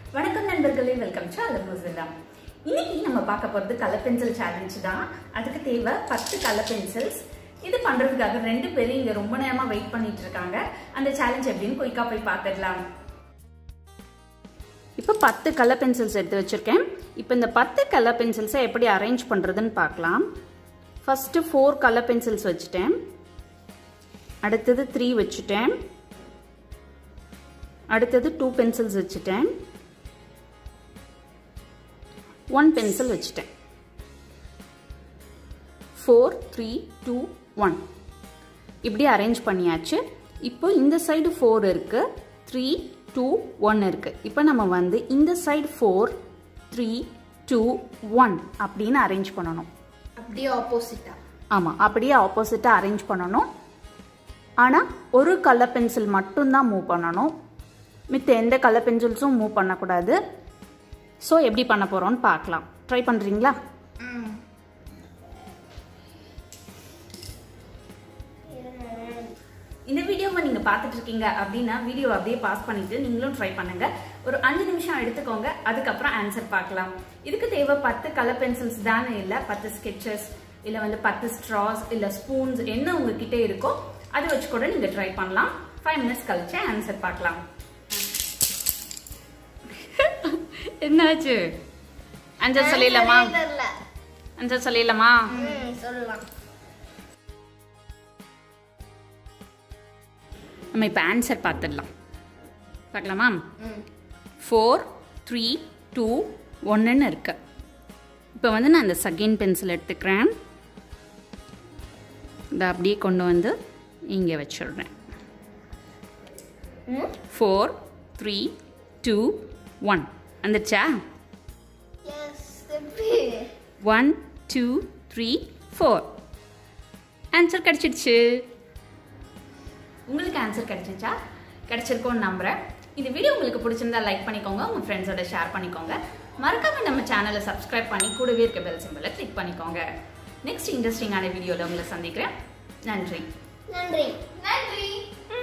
வணக்கம் நண்பர்களே welcome to அலமோசில்லா இன்னைக்கு நம்ம பார்க்க போகிறது கலர் பென்சில் சேலஞ்ச் தான் அதுக்கு தேவை பத்து கலர் பென்சில்ஸ் இது பண்றதுக்காக ரெண்டு பேரும் இங்க ரொம்ப நேரமா வெயிட் பண்ணிட்டு இருக்காங்க அந்த சேலஞ்ச் எப்படின்னு குயிக்கா போய் பார்த்துடலாம் இப்போ பத்து கலர் பென்சில்ஸ் எடுத்து வச்சிருக்கேன் இப்போ இந்த பத்து கலர் பென்சில்ஸை எப்படி அரேஞ்ச் பண்ணுறதுன்னு பார்க்கலாம் ஃபஸ்ட்டு ஃபோர் கலர் பென்சில்ஸ் வச்சுட்டேன் அடுத்தது த்ரீ வச்சுட்டேன் அடுத்தது டூ பென்சில்ஸ் வச்சுட்டேன் ஒன் பென்சில் வச்சுட்டேன் ஃபோர் த்ரீ டூ ஒன் இப்படி அரேஞ்ச் பண்ணியாச்சு இப்போ இந்த சைடு ஃபோர் இருக்கு த்ரீ டூ ஒன் இருக்கு இப்போ நம்ம வந்து இந்த side four three two one அப்படின்னு அரேஞ்ச் பண்ணணும் அப்படியே ஆப்போசிட்டா ஆமாம் அப்படியே ஆப்போசிட்டாக அரேஞ்ச் பண்ணணும் ஆனால் ஒரு கலர் பென்சில் மட்டும்தான் மூவ் பண்ணணும் மித்த எந்த கலர் பென்சில்ஸும் மூவ் பண்ணக்கூடாது ஸோ எப்படி பண்ண போகிறோம்னு பார்க்கலாம் ட்ரை பண்ணுறீங்களா இந்த வீடியோவை நீங்கள் பார்த்துட்டு இருக்கீங்க அப்படின்னா வீடியோ அப்படியே பாஸ் பண்ணிட்டு நீங்களும் ட்ரை பண்ணுங்க ஒரு அஞ்சு நிமிஷம் எடுத்துக்கோங்க அதுக்கப்புறம் ஆன்சர் பார்க்கலாம் இதுக்கு தேவை பத்து கலர் பென்சில்ஸ் தானே இல்லை பத்து ஸ்கெச்சஸ் இல்லை வந்து பத்து ஸ்ட்ராஸ் இல்லை ஸ்பூன்ஸ் என்ன உங்ககிட்ட இருக்கோ அதை வச்சு கூட நீங்கள் ட்ரை பண்ணலாம் ஃபைவ் மினிட்ஸ் கழிச்சு ஆன்சர் பார்க்கலாம் என்னாச்சு ஆன்சர் சொல்லிடலாமா தெரியல ஆன்சர் சொல்லிடலாமா ம் சொல்லலாம் நம்ம இப்போ ஆன்சர் பார்த்துடலாம் பார்க்கலாமா ம் ஃபோர் த்ரீ டூ ஒன்றுன்னு இருக்கு இப்போ வந்து நான் இந்த செகண்ட் பென்சில் எடுத்துக்கிறேன் இதை அப்படியே கொண்டு வந்து இங்கே வச்சிடுறேன் ம் ஃபோர் த்ரீ டூ ஒன் வந்துச்சா எஸ் எப்படி one two three four answer கிடச்சிடுச்சு உங்களுக்கு ஆன்சர் கிடைச்சிச்சா கிடைச்சிருக்கோன்னு நம்புறேன் இந்த வீடியோ உங்களுக்கு பிடிச்சிருந்தா லைக் பண்ணிக்கோங்க உங்கள் ஃப்ரெண்ட்ஸோட ஷேர் பண்ணிக்கோங்க மறக்காம நம்ம சேனலை சப்ஸ்கிரைப் பண்ணி கூடவே இருக்க பெல் சிம்பிளை கிளிக் பண்ணிக்கோங்க நெக்ஸ்ட் இன்ட்ரெஸ்டிங்கான வீடியோவில் உங்களை சந்திக்கிறேன் நன்றி நன்றி நன்றி ம்